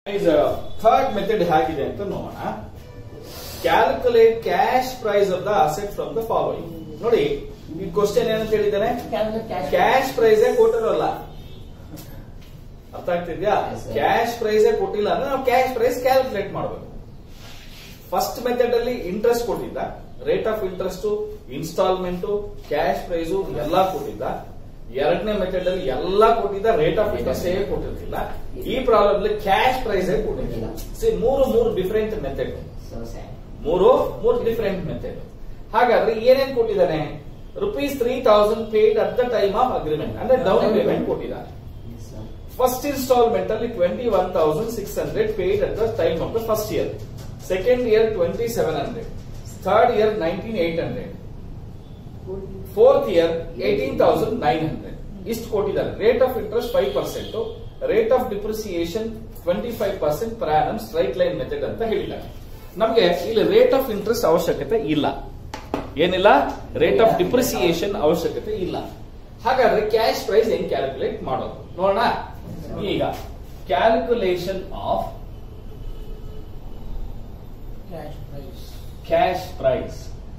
Third method ಹೇಗಿದೆ ಅಂತ ನೋಡೋಣ calculate cash price of the asset from the following ನೋಡಿ ಈ ಕ್ವಶನ್ ಏನಂತ ಹೇಳಿದ್ದಾನೆ ಕ್ಯಾಶ್ ಪ್ರೈಸ್ ಕೊಟ್ಟಿರೋಲ್ಲ ಅರ್ಥ ಆಗ್ತಿದ್ಯಾ Yes, sir. ಕ್ಯಾಶ್ ಪ್ರೈಸ್ ಕೊಟ್ಟಿಲ್ಲ ಅಂದ್ರೆ ನಾವು ಕ್ಯಾಶ್ ಪ್ರೈಸ್ ಕ್ಯಾಲ್ಕುಲೇಟ್ ಮಾಡಬೇಕು ಫಸ್ಟ್ ಮೆಥಡ್ ಅಲ್ಲಿ ಇಂಟ್ರೆಸ್ಟ್ ಕೊಟ್ಟಿದ್ದ rate of interest instalment cash price ಎಲ್ಲಾ ಕೊಟ್ಟಿದ್ದ ಎರಡನೇ ಮೆಥಡ್ ಅಲ್ಲಿ ಎಲ್ಲಾ ಕೊಟ್ಟಿದ್ದ ರೇಟ್ ಆಫ್ ಇಂಟ್ರೆಸ್ಟ್ ಕೊಟ್ಟಿರ್ತಿಲ್ಲ ಈ ಪ್ರಾಬ್ಲಮ್ ಅಲ್ಲಿ ಕ್ಯಾಶ್ ಪ್ರೈಸ್ ಕೊಟ್ಟಿದ್ದಿಲ್ಲ See, ಮೂರು ಮೂರು ಡಿಫರೆಂಟ್ ಮೆಥಡ್ ಮೂರು ಮೂರು ಡಿಫರೆಂಟ್ ಮೆಥಡ್ ಹಾಗಾದ್ರೆ ಏನೇನ್ ಕೊಟ್ಟಿದ್ದಾನೆ rupees three thousand paid at the time of agreement ಅಂದ್ರೆ ಡೌನ್ ಪೇಮೆಂಟ್ ಕೊಟ್ಟಿದ್ದಾರೆ ಫಸ್ಟ್ ಇನ್ಸ್ಟಾಲ್ಮೆಂಟ್ ಅಲ್ಲಿ twenty one thousand six hundred paid at the time of the first year second year twenty seven hundred third year nineteen eight hundred fourth year eighteen thousand nine hundred ಇಷ್ಟು ಕೊಟ್ಟಿದ್ದಾರೆ rate of interest five percent rate of depreciation twenty five percent ಪ್ರಯಾಣಂ straight line method ಅಂತ ಹೇಳಿದ್ದಾರೆ ನಮಗೆ ಇಲ್ಲಿ rate of interest ಅವಶ್ಯಕತೆ ಇಲ್ಲ ಏನಿಲ್ಲ ರೇಟ್ ಆಫ್ ಡಿಪ್ರಿಸಿಯೇಷನ್ ಅವಶ್ಯಕತೆ ಇಲ್ಲ ಹಾಗಾದ್ರೆ ಕ್ಯಾಶ್ ಪ್ರೈಸ್ ಹೆಂಗ್ ಕ್ಯಾಲ್ಕುಲೇಟ್ ಮಾಡೋದು ನೋಡೋಣ ಈಗ ಕ್ಯಾಲ್ಕುಲೇಷನ್ ಆಫ್ ಕ್ಯಾಶ್ ಪ್ರೈಸ್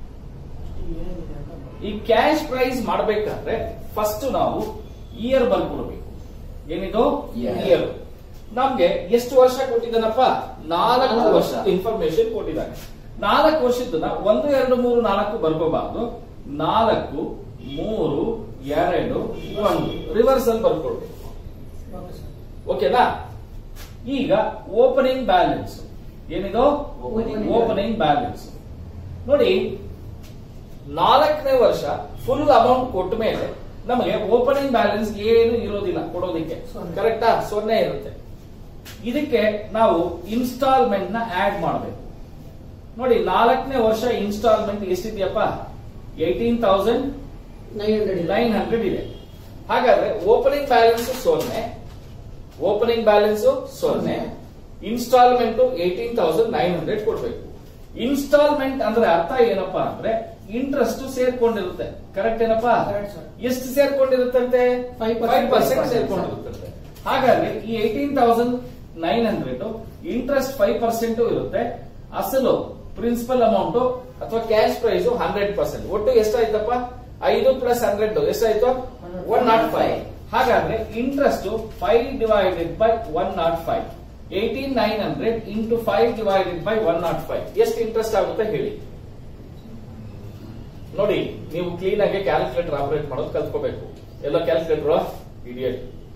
ಈ ಕ್ಯಾಶ್ ಪ್ರೈಸ್ ಮಾಡಬೇಕಾದ್ರೆ ಫಸ್ಟ್ ನಾವು ಇಯರ್ ಬರ್ಕೊಡ್ಬೇಕು ಏನಿದು Year. ಇಯರ್ ನಮ್ಗೆ ಎಷ್ಟು ವರ್ಷ ಕೊಟ್ಟಿದ್ದಾನಪ್ಪ ನಾಲ್ಕು ನಾಲ್ಕು ವರ್ಷ ವರ್ಷ. ಇನ್ಫಾರ್ಮೇಶನ್ ಕೊಟ್ಟಿದ್ದಾನೆ ನಾಲ್ಕು ವರ್ಷದನ್ನ ಒಂದು ಎರಡು ಮೂರು ನಾಲ್ಕು ಬರ್ಕೋಬಾರ್ದು ನಾಲ್ಕು ಮೂರು ಎರಡು ಒಂದು ರಿವರ್ಸ್ ಅಲ್ಲಿ ಬರ್ಕೊಳ್ಬೇಕು ಓಕೆನಾ ಈಗ ಓಪನಿಂಗ್ ಬ್ಯಾಲೆನ್ಸ್ ಏನಿದು Opening ಓಪನಿಂಗ್ ಬ್ಯಾಲೆನ್ಸ್ ನೋಡಿ ನಾಲ್ಕನೇ ವರ್ಷ ಫುಲ್ ಅಮೌಂಟ್ ಕೊಟ್ಟ ಮೇಲೆ ನಮಗೆ ಓಪನಿಂಗ್ ಬ್ಯಾಲೆನ್ಸ್ ಏನು ಇರೋದಿಲ್ಲ ಕೊಡೋದಿಕ್ಕೆ ಸೊನ್ನೆ. ಕರೆಕ್ಟಾ ಸೊನ್ನೆ ಇರುತ್ತೆ ಇದಕ್ಕೆ ನಾವು ಇನ್ಸ್ಟಾಲ್ಮೆಂಟ್ ನ ಆಡ್ ಮಾಡಬೇಕು ನೋಡಿ ನಾಲ್ಕನೇ ವರ್ಷ ಇನ್ಸ್ಟಾಲ್ಮೆಂಟ್ ಎಷ್ಟಿದೆಯಪ್ಪ ಏಟೀನ್ ತೌಸಂಡ್ ನೈನ್ ಹಂಡ್ರೆಡ್ ಇದೆ ಹಾಗಾದ್ರೆ ಓಪನಿಂಗ್ ಬ್ಯಾಲೆನ್ಸ್ ಸೊನ್ನೆ ಓಪನಿಂಗ್ ಬ್ಯಾಲೆನ್ಸ್ ಸೊನ್ನೆ instalment eighteen thousand nine hundred ಕೊಡ್ಬೇಕು ಇನ್ಸ್ಟಾಲ್ಮೆಂಟ್ ಅಂದ್ರೆ ಅರ್ಥ ಏನಪ್ಪಾ ಅಂದ್ರೆ ಇಂಟ್ರೆಸ್ಟ್ ಸೇರ್ಕೊಂಡಿರುತ್ತೆ ಕರೆಕ್ಟ್ ಏನಪ್ಪಾ Correct, sir. ಎಷ್ಟು ಸೇರ್ಕೊಂಡಿರುತ್ತಂತೆ 5% ಫೈವ್ ಪರ್ಸೆಂಟ್ ಸೇರ್ಕೊಂಡಿರುತ್ತಂತೆ ಹಾಗಾದ್ರೆ ಈ eighteen thousand nine hundred interest five percent ಇರುತ್ತೆ ಅಸಲು ಪ್ರಿನ್ಸಿಪಲ್ ಅಮೌಂಟ್ ಅಥವಾ ಕ್ಯಾಶ್ ಪ್ರೈಸ್ ಹಂಡ್ರೆಡ್ ಪರ್ಸೆಂಟ್ ಒಟ್ಟು ಎಷ್ಟಾಯ್ತಪ್ಪ ಐದು ಪ್ಲಸ್ ಹಂಡ್ರೆಡ್ ಎಷ್ಟಾಯ್ತು ಒನ್ ನಾಟ್ ಫೈವ್ ಹಾಗಾದ್ರೆ interest five divided by one nought five eighteen nine hundred into five divided by one nought five ಎಷ್ಟು interest ಆಗುತ್ತೆ ಹೇಳಿ ನೋಡಿ ನೀವು ಕ್ಲೀನ್ ಆಗಿ ಕ್ಯಾಲ್ಕುಲೇಟರ್ ಆಪರೇಟ್ ಮಾಡೋದು ಕಲ್ತ್ಕೋಬೇಕು ಎಲ್ಲ calculator idiot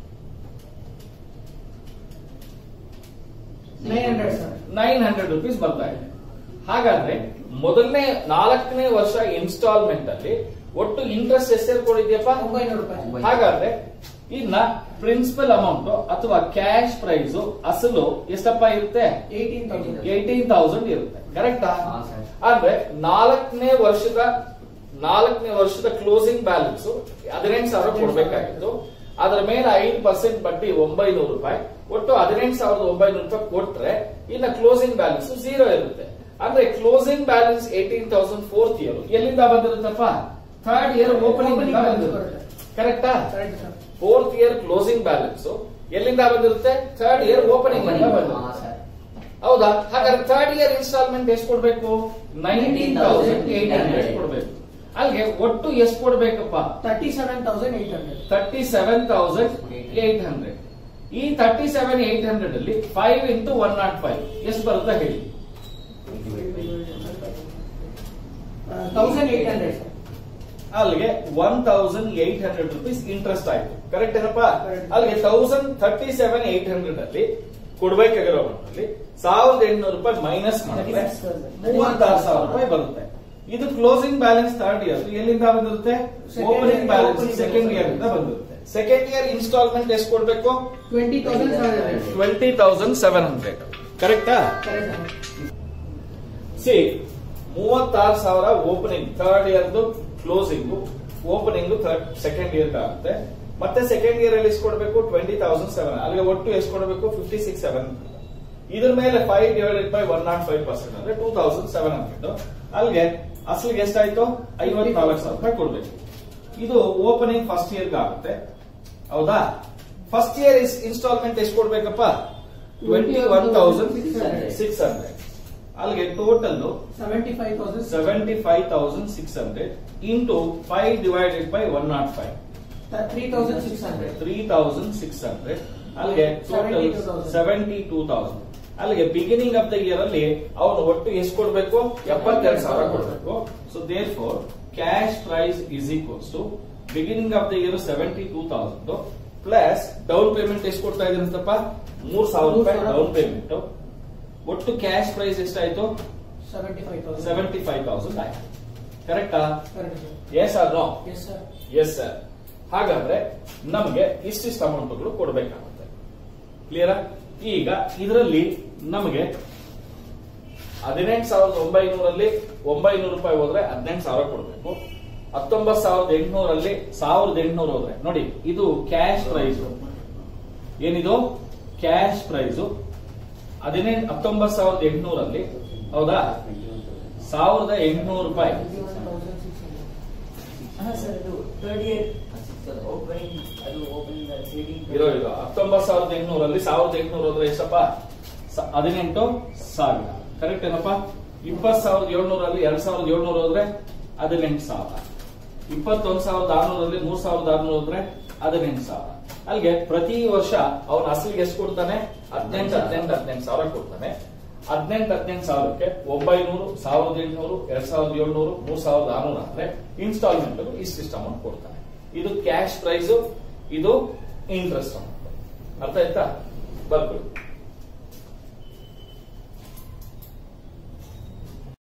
nine hundred rupees ಬರ್ತಾ ಇದೆ ಹಾಗಾದ್ರೆ ಮೊದಲನೇ ನಾಲ್ಕನೇ ವರ್ಷ ಇನ್ಸ್ಟಾಲ್ಮೆಂಟ್ ಅಲ್ಲಿ ಒಟ್ಟು ಇಂಟ್ರೆಸ್ಟ್ ಎಷ್ಟು ಸೇರ್ಕೊಂಡಿದ್ಯಪ್ಪ ಒಂಬೈನೂರು ರೂಪಾಯಿ ಹಾಗಾದ್ರೆ ಇನ್ನ ಪ್ರಿನ್ಸಿಪಲ್ ಅಮೌಂಟ್ ಅಥವಾ ಕ್ಯಾಶ್ ಪ್ರೈಸ್ ಅಸಲು ಎಷ್ಟಪ್ಪ ಇರುತ್ತೆ ಏಯ್ಟೀನ್ ತೌಸಂಡ್ ಏಟೀನ್ ತೌಸಂಡ್ ಇರುತ್ತೆ ಕರೆಕ್ಟಾ ಹಾ, sir. ಅಂದ್ರೆ ನಾಲ್ಕನೇ ವರ್ಷದ ನಾಲ್ಕನೇ ವರ್ಷದ ಕ್ಲೋಸಿಂಗ್ ಬ್ಯಾಲೆನ್ಸ್ ಹದಿನೆಂಟು ಸಾವಿರ ಕೊಡ್ಬೇಕಾಗಿತ್ತು ಅದರ ಮೇಲೆ ಐದು ಪರ್ಸೆಂಟ್ ಬಡ್ಡಿ ಒಂಬೈನೂರು ರೂಪಾಯಿ ಒಟ್ಟು ಹದಿನೆಂಟು ಸಾವಿರದ ಒಂಬೈನೂರು ರೂಪಾಯಿ ಕೊಟ್ರೆ ಇನ್ನ ಕ್ಲೋಸಿಂಗ್ ಬ್ಯಾಲೆನ್ಸ್ ಝೀರೋ ಇರುತ್ತೆ ಅಂದ್ರೆ closing balance eighteen thousand fourth year ಎಲ್ಲಿಂದ ಬಂದಿರುತ್ತಪ್ಪ third year opening Opening balance ಬರುತ್ತೆ. ಕರೆಕ್ಟಾ correct sir fourth year closing balance ಎಲ್ಲಿಂದ ಬಂದಿರುತ್ತೆ ಥರ್ಡ್ ಇಯರ್ ಓಪನಿಂಗ್ ಇಂದ ಬಂದಿರುತ್ತೆ ಹೌದಾ ಹಾಗಾದ್ರೆ ಥರ್ಡ್ ಇಯರ್ ಇನ್ಸ್ಟಾಲ್ಮೆಂಟ್ ಎಷ್ಟು ಕೊಡ್ಬೇಕು ನೈನ್ಟೀನ್ ತೌಸಂಡ್ ಏಟ್ ಹಂಡ್ರೆಡ್ ಕೊಡ್ಬೇಕು ಅಲ್ಲಿಗೆ ಒಟ್ಟು ಎಷ್ಟು ಕೊಡ್ಬೇಕಪ್ಪ thirty seven thousand eight hundred thirty seven thousand eight hundred ಈ ತರ್ಟಿ ಸೆವೆನ್ ಏಟ್ ಹಂಡ್ರೆಡ್ ಅಲ್ಲಿ five into one nought five ಎಷ್ಟು ಬರುತ್ತೆ ಹೇಳಿ ತೌಸಂಡ್ ಏಟ್ ಹಂಡ್ರೆಡ್ ಸರ್ ಅಲ್ಲಿಗೆ one thousand eight hundred rupees interest ಆಯ್ತು ಕರೆಕ್ಟ್ ಏನಪ್ಪ Correct. ಅಲ್ಲಿಗೆ thousand thirty seven eight hundred ಅಲ್ಲಿ ಕೊಡ್ಬೇಕಾಗಿರೋ ಅಮೌಂಟ್ ಸಾವಿರದ ಎಂಟುನೂರು ರೂಪಾಯಿ ಮೈನಸ್ ಮಾಡಿದ್ರೆ ಮೂವತ್ತಾರು ಸಾವಿರ ರೂಪಾಯಿ ಬರುತ್ತೆ ಇದು ಕ್ಲೋಸಿಂಗ್ ಬ್ಯಾಲೆನ್ಸ್ ಥರ್ಡ್ ಇಯರ್ ಎಲ್ಲಿಂದ ಬಂದಿರುತ್ತೆ Second opening year- balance opening second balance. Year ಇಂದ ಬಂದಿರುತ್ತೆ ಸೆಕೆಂಡ್ ಇಯರ್ ಇನ್ಸ್ಟಾಲ್ಮೆಂಟ್ ಎಷ್ಟು ಕೊಡ್ಬೇಕು twenty thousand seven hundred twenty thousand seven hundred ಕರೆಕ್ಟಾ ಕರೆಕ್ಟ್ ಸಿ ಮೂವತ್ತಾರು ಸಾವಿರ ಓಪನಿಂಗ್ ಥರ್ಡ್ ಇಯರ್ದು closing opening third second year ಆಗುತ್ತೆ ಮತ್ತೆ ಸೆಕೆಂಡ್ ಇಯರ್ ಅಲ್ಲಿ ಎಷ್ಟು ಕೊಡಬೇಕು ಟ್ವೆಂಟಿ ತೌಸಂಡ್ ಸೆವೆನ್ ಅಲ್ಲಿಗೆ ಒಟ್ಟು ಎಷ್ಟು ಕೊಡಬೇಕು ಫಿಫ್ಟಿ ಸಿಕ್ಸ್ ಸೆವೆನ್ ಇದ್ರ ಮೇಲೆ five divided by one nought five percent ಅಂದ್ರೆ ಟೂ ತೌಸಂಡ್ ಸೆವೆನ್ ಹಂಡ್ರೆಡ್ ಅಲ್ಲಿಗೆ ಅಸಲಿಗೆ ಎಷ್ಟಾಯ್ತು ಐವತ್ನಾಲ್ಕು ಸಾವಿರ ರೂಪಾಯಿ ಕೊಡ್ಬೇಕು ಇದು ಓಪನಿಂಗ್ ಫಸ್ಟ್ ಇಯರ್ ಆಗುತ್ತೆ ಹೌದಾ ಫಸ್ಟ್ ಇಯರ್ ಇನ್ಸ್ಟಾಲ್ಮೆಂಟ್ ಎಷ್ಟು ಕೊಡ್ಬೇಕಪ್ಪ twenty one thousand six hundred ಅಲ್ಲಿಗೆ total seventy five thousand seventy five thousand six hundred into five divided by one nought five three thousand six hundred three thousand six hundred ಅಲ್ಲಿಗೆ total 72,000. Seventy two thousand ಅಲ್ಲಿಗೆ beginning of the year ಅಲ್ಲಿ ಅವನು ಒಟ್ಟು ಎಷ್ಟು ಕೊಡ್ಬೇಕು ಎಪ್ಪತ್ತೆರಡು ಸಾವಿರ ಕೊಡ್ಬೇಕು so therefore cash price is equals to beginning of the year seventy two thousand plus down payment ಎಷ್ಟು ಕೊಡ್ತಾ ಇದ್ರಂತಪ್ಪ ಮೂರ್ ಸಾವಿರ ರೂಪಾಯಿ ಮೂರ್ ಸಾವಿರ. ಡೌನ್ ಪೇಮೆಂಟ್ ಒಟ್ಟು ಕ್ಯಾಶ್ ಪ್ರೈಸ್ ಎಷ್ಟಾಯ್ತು seventy five thousand seventy five thousand ಆಯ್ತು ಕರೆಕ್ಟಾ correct yes are no yes sir yes sir ಹಾಗಾದ್ರೆ ನಮಗೆ ಇಷ್ಟಿಷ್ಟು ಅಮೌಂಟ್ಗಳು ಕೊಡಬೇಕಾಗುತ್ತೆ ಕ್ಲಿಯರಾ ಈಗ ಇದರಲ್ಲಿ ನಮಗೆ ಹದಿನೆಂಟು ಸಾವಿರದ ಒಂಬೈನೂರಲ್ಲಿ ಒಂಬೈನೂರು ರೂಪಾಯಿ ಹೋದ್ರೆ ಹದಿನೆಂಟು ಸಾವಿರ ಕೊಡಬೇಕು ಹತ್ತೊಂಬತ್ತು ಸಾವಿರದ ಎಂಟುನೂರಲ್ಲಿ ಸಾವಿರದ ಎಂಟುನೂರು ಹೋದ್ರೆ ನೋಡಿ ಇದು ಕ್ಯಾಶ್ ಪ್ರೈಸ್ ಏನಿದು ಕ್ಯಾಶ್ ಪ್ರೈಸ್ ಹದಿನೆಂಟು ಹತ್ತೊಂಬತ್ತು ಸಾವಿರದ ಎಂಟುನೂರಲ್ಲಿ ಹೌದಾ ಸಾವಿರದ ಎಂಟುನೂರು ರೂಪಾಯಿ ಸರ್ ಅದು ಥರ್ಡ್ ಇಯರ್ ಓಪನಿಂಗ್ ಅದು ಓಪನಿಂಗ್ ಸೀಡಿಂಗ್ ಇರೋ ಇದು ಹತ್ತೊಂಬತ್ತು ಸಾವಿರದ ಎಂಟುನೂರಲ್ಲಿ ಸಾವಿರದ ಎಂಟುನೂರು ಅಂದ್ರೆ ಎಷ್ಟಪ್ಪ ಸ- ಹದಿನೆಂಟು ಸಾವಿರ ಕರೆಕ್ಟ್ ಏನಪ್ಪ ಇಪ್ಪತ್ತು ಸಾವಿರದ ಏಳ್ನೂರಲ್ಲಿ ಎರಡ್ ಸಾವಿರದ ಏಳ್ನೂರು ಹೋದ್ರೆ ಹದಿನೆಂಟು ಸಾವಿರ ಇಪ್ಪತ್ತೊಂದು ಸಾವಿರದ ಆರ್ನೂರಲ್ಲಿ ಮೂರ್ ಸಾವಿರದ ಆರ್ನೂರು ಹೋದ್ರೆ ಹದಿನೆಂಟು ಸಾವಿರ ಅಲ್ಲಿಗೆ ಪ್ರತಿ ವರ್ಷ ಅವನ ಅಸಲಿಗೆ ಎಷ್ಟು ಕೊಡ್ತಾನೆ ಹದಿನೆಂಟು ಹದಿನೆಂಟು ಹದಿನೆಂಟು ಸಾವಿರ ಕೊಡ್ತಾನೆ ಹದಿನೆಂಟು ಹದಿನೆಂಟು ಸಾವಿರಕ್ಕೆ ಒಂಬೈನೂರು ಸಾವಿರದ ಎಂಟುನೂರು ಎರಡ್ ಸಾವಿರದ ಏಳ್ನೂರು ಮೂರ್ ಸಾವಿರದ ಆರ್ನೂರು ಅಂದ್ರೆ ಇನ್ಸ್ಟಾಲ್ಮೆಂಟ್ ಇಷ್ಟಿಷ್ಟು ಅಮೌಂಟ್ ಕೊಡ್ತಾನೆ ಇದು ಕ್ಯಾಶ್ ಪ್ರೈಸ್ ಇದು ಇಂಟ್ರೆಸ್ಟ್ ಅಮೌಂಟ್ ಅರ್ಥ ಆಯ್ತಾ ಬರ್ಕೊಳ್ಳಿ